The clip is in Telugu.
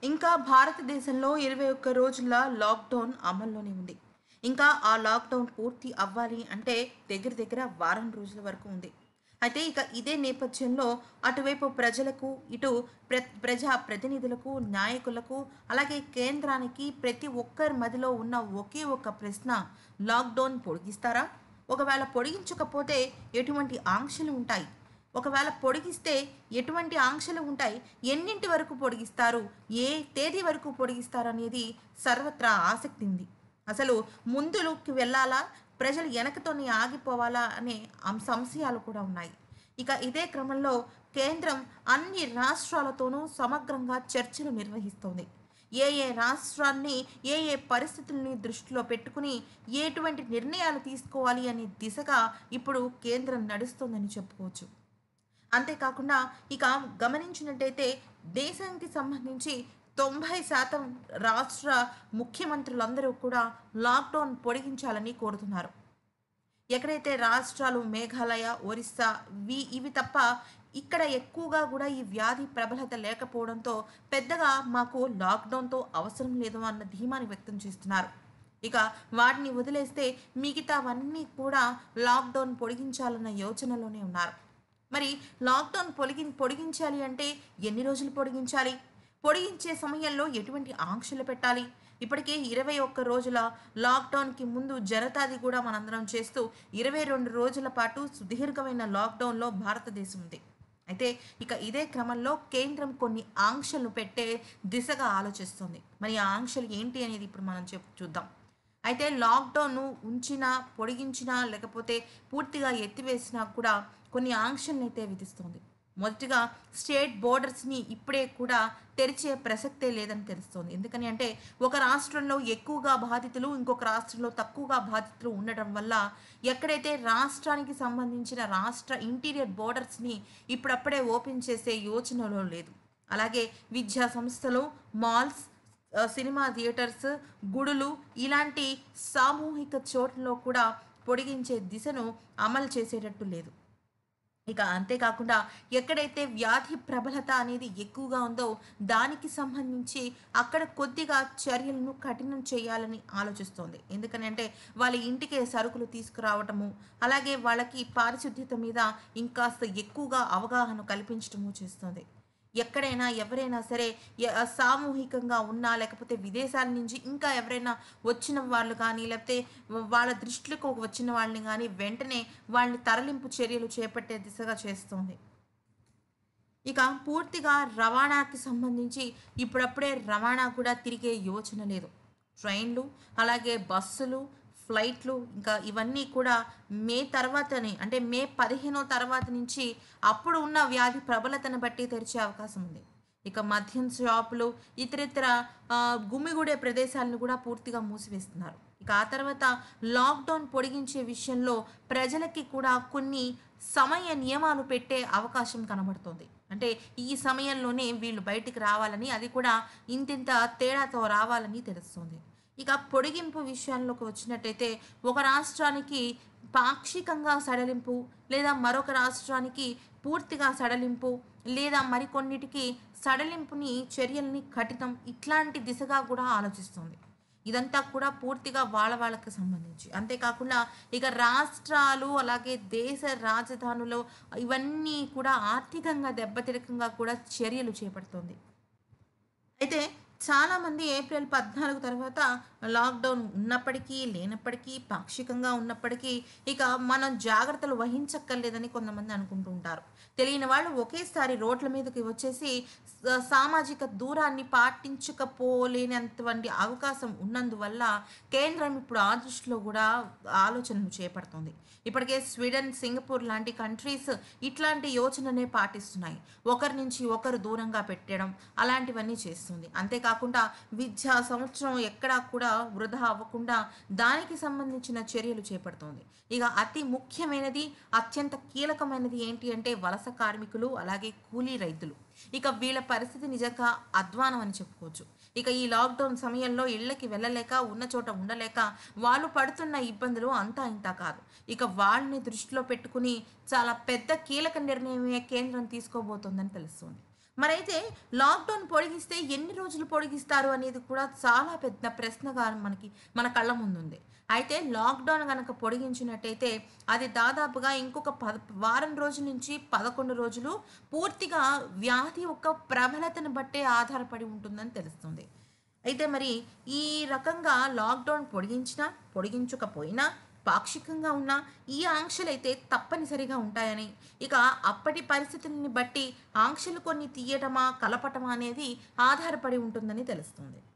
ఇంకా భారతదేశంలో ఇరవై ఒక్క రోజుల లాక్డౌన్ అమల్లోనే ఉంది ఇంకా ఆ లాక్డౌన్ పూర్తి అవ్వాలి అంటే దగ్గర దగ్గర వారం రోజుల వరకు ఉంది అయితే ఇక ఇదే నేపథ్యంలో అటువైపు ప్రజలకు ఇటు ప్ర ప్రజా ప్రతినిధులకు నాయకులకు అలాగే కేంద్రానికి ప్రతి ఒక్కరి మదిలో ఉన్న ఒకే ఒక ప్రశ్న లాక్డౌన్ పొడిగిస్తారా ఒకవేళ పొడిగించకపోతే ఎటువంటి ఆంక్షలు ఉంటాయి ఒకవేళ పొడిగిస్తే ఎటువంటి ఆంక్షలు ఉంటాయి ఎన్నింటి వరకు పొడిగిస్తారు ఏ తేదీ వరకు పొడిగిస్తారు అనేది సర్వత్రా ఆసక్తి ఉంది అసలు ముందులోకి వెళ్ళాలా ప్రజలు వెనకతోనే ఆగిపోవాలా అనే అం- సంశయాలు కూడా ఉన్నాయి ఇక ఇదే క్రమంలో కేంద్రం అన్ని రాష్ట్రాలతోనూ సమగ్రంగా చర్చలు నిర్వహిస్తోంది ఏ ఏ రాష్ట్రాన్ని ఏ ఏ పరిస్థితుల్ని దృష్టిలో పెట్టుకుని ఎటువంటి నిర్ణయాలు తీసుకోవాలి అనే దిశగా ఇప్పుడు కేంద్రం నడుస్తోందని చెప్పుకోవచ్చు అంతేకాకుండా ఇక గమనించినట్టయితే దేశానికి సంబంధించి తొంభై శాతం రాష్ట్ర ముఖ్యమంత్రులందరూ కూడా లాక్డౌన్ పొడిగించాలని కోరుతున్నారు ఎక్కడైతే రాష్ట్రాలు మేఘాలయ ఒరిస్సా వి ఇవి తప్ప ఇక్కడ ఎక్కువగా కూడా ఈ వ్యాధి ప్రబలత లేకపోవడంతో పెద్దగా మాకు లాక్డౌన్తో అవసరం లేదు అన్న ధీమాని వ్యక్తం చేస్తున్నారు ఇక వాటిని వదిలేస్తే మిగతావన్నీ కూడా లాక్డౌన్ పొడిగించాలన్న యోచనలోనే ఉన్నారు మరి లాక్డౌన్ పొడిగి పొడిగించాలి అంటే ఎన్ని రోజులు పొడిగించాలి పొడిగించే సమయంలో ఎటువంటి ఆంక్షలు పెట్టాలి ఇప్పటికే ఇరవై ఒక్క రోజుల లాక్డౌన్కి ముందు జనతాది కూడా మనందరం చేస్తూ ఇరవై రెండు రోజుల పాటు సుదీర్ఘమైన లాక్డౌన్లో భారతదేశం ఉంది అయితే ఇక ఇదే క్రమంలో కేంద్రం కొన్ని ఆంక్షలను పెట్టే దిశగా ఆలోచిస్తుంది మరి ఆ ఆంక్షలు ఏంటి అనేది ఇప్పుడు మనం చెప్ చూద్దాం అయితే లాక్డౌన్ ఉంచినా పొడిగించినా లేకపోతే పూర్తిగా ఎత్తివేసినా కూడా కొన్ని ఆంక్షలను అయితే విధిస్తుంది మొదటిగా స్టేట్ బోర్డర్స్ని ఇప్పుడే కూడా తెరిచే ప్రసక్తే లేదని తెలుస్తోంది ఎందుకని అంటే ఒక రాష్ట్రంలో ఎక్కువగా బాధితులు ఇంకొక రాష్ట్రంలో తక్కువగా బాధితులు ఉండటం వల్ల ఎక్కడైతే రాష్ట్రానికి సంబంధించిన రాష్ట్ర ఇంటీరియర్ బోర్డర్స్ని ఇప్పుడప్పుడే ఓపెన్ చేసే యోచనలో లేదు అలాగే విద్యా సంస్థలు మాల్స్ ఆ, సినిమా థియేటర్స్ గుడులు ఇలాంటి సామూహిక చోట్లలో కూడా పొడిగించే దిశను అమలు చేసేటట్టు లేదు ఇక అంతేకాకుండా ఎక్కడైతే వ్యాధి ప్రబలత అనేది ఎక్కువగా ఉందో దానికి సంబంధించి అక్కడ కొద్దిగా చర్యలను కఠినం చేయాలని ఆలోచిస్తోంది ఎందుకని అంటే వాళ్ళ ఇంటికే సరుకులు తీసుకురావటము అలాగే వాళ్ళకి పారిశుద్ధ్యత మీద ఇంకాస్త ఎక్కువగా అవగాహన కల్పించటము చేస్తుంది ఎక్కడైనా ఎవరైనా సరే ఎ- సామూహికంగా ఉన్నా లేకపోతే విదేశాల నుంచి ఇంకా ఎవరైనా వచ్చిన వాళ్ళు కానీ లేకపోతే వాళ్ళ దృష్టికి వచ్చిన వాళ్ళని కానీ వెంటనే వాళ్ళని తరలింపు చర్యలు చేపట్టే దిశగా చేస్తోంది ఇక పూర్తిగా రవాణాకి సంబంధించి ఇప్పుడప్పుడే రవాణా కూడా తిరిగే యోచన లేదు ట్రైన్లు అలాగే బస్సులు ఫ్లైట్లు ఇంకా ఇవన్నీ కూడా మే తర్వాతనే అంటే మే పదిహేనో తర్వాత నుంచి అప్పుడు ఉన్న వ్యాధి ప్రబలతను బట్టి తెరిచే అవకాశం ఉంది ఇక మద్యం షాపులు ఇతరితర ఆ, గుమిగూడే ప్రదేశాలను కూడా పూర్తిగా మూసివేస్తున్నారు ఇక ఆ తర్వాత లాక్డౌన్ పొడిగించే విషయంలో ప్రజలకి కూడా కొన్ని సమయ నియమాలు పెట్టే అవకాశం కనబడుతోంది అంటే ఈ సమయంలోనే వీళ్ళు బయటికి రావాలని అది కూడా ఇంతింత తేడాతో రావాలని తెలుస్తుంది ఇక పొడిగింపు విషయంలోకి వచ్చినట్టయితే ఒక రాష్ట్రానికి పాక్షికంగా సడలింపు లేదా మరొక రాష్ట్రానికి పూర్తిగా సడలింపు లేదా మరికొన్నిటికి సడలింపుని చర్యల్ని కఠినం ఇట్లాంటి దిశగా కూడా ఆలోచిస్తుంది ఇదంతా కూడా పూర్తిగా వాళ్ళ వాళ్ళకి సంబంధించి అంతేకాకుండా ఇక రాష్ట్రాలు అలాగే దేశ రాజధానులు ఇవన్నీ కూడా ఆర్థికంగా దెబ్బతిరకంగా కూడా చర్యలు చేపడుతుంది అయితే చాలామంది ఏప్రిల్ పద్నాలుగు తర్వాత లాక్డౌన్ ఉన్నప్పటికీ లేనప్పటికీ పాక్షికంగా ఉన్నప్పటికీ ఇక మనం జాగ్రత్తలు వహించక్కర్లేదని కొంతమంది అనుకుంటూ ఉంటారు తెలియని వాళ్ళు ఒకేసారి రోడ్ల మీదకి వచ్చేసి స- సామాజిక దూరాన్ని పాటించకపోలేనంటువంటి అవకాశం ఉన్నందువల్ల కేంద్రం ఇప్పుడు ఆ దృష్టిలో కూడా ఆలోచనలు చేపడుతుంది ఇప్పటికే స్వీడన్ సింగపూర్ లాంటి కంట్రీస్ ఇట్లాంటి యోచననే పాటిస్తున్నాయి ఒకరి నుంచి ఒకరు దూరంగా పెట్టడం అలాంటివన్నీ చేస్తుంది అంతేకాకుండా విద్యా సంవత్సరం ఎక్కడా కూడా వృధా అవ్వకుండా దానికి సంబంధించిన చర్యలు చేపడుతోంది ఇక అతి ముఖ్యమైనది అత్యంత కీలకమైనది ఏంటి అంటే వలస కార్మికులు అలాగే కూలీ రైతులు ఇక వీళ్ళ పరిస్థితి నిజంగా అధ్వానం అని చెప్పుకోవచ్చు ఇక ఈ లాక్డౌన్ సమయంలో ఇళ్ళకి వెళ్ళలేక ఉన్న చోట ఉండలేక వాళ్ళు పడుతున్న ఇబ్బందులు అంతా ఇంత కాదు ఇక వాళ్ళని దృష్టిలో పెట్టుకుని చాలా పెద్ద కీలక నిర్ణయమే కేంద్రం తీసుకోబోతోందని తెలుస్తుంది మరైతే లాక్డౌన్ పొడిగిస్తే ఎన్ని రోజులు పొడిగిస్తారు అనేది కూడా చాలా పెద్ద ప్రశ్నగా మనకి మన కళ్ళ ముందుంది అయితే లాక్డౌన్ కనుక పొడిగించినట్టయితే అది దాదాపుగా ఇంకొక పద వారం రోజుల నుంచి పదకొండు రోజులు పూర్తిగా వ్యాధి యొక్క ప్రబలతను బట్టే ఆధారపడి ఉంటుందని తెలుస్తుంది అయితే మరి ఈ రకంగా లాక్డౌన్ పొడిగించినా పొడిగించకపోయినా పాక్షికంగా ఉన్న ఈ ఆంక్షలు అయితే తప్పనిసరిగా ఉంటాయని ఇక అప్పటి పరిస్థితుల్ని బట్టి ఆంక్షలు కొన్ని తీయటమా కలపటమా అనేది ఆధారపడి ఉంటుందని తెలుస్తుంది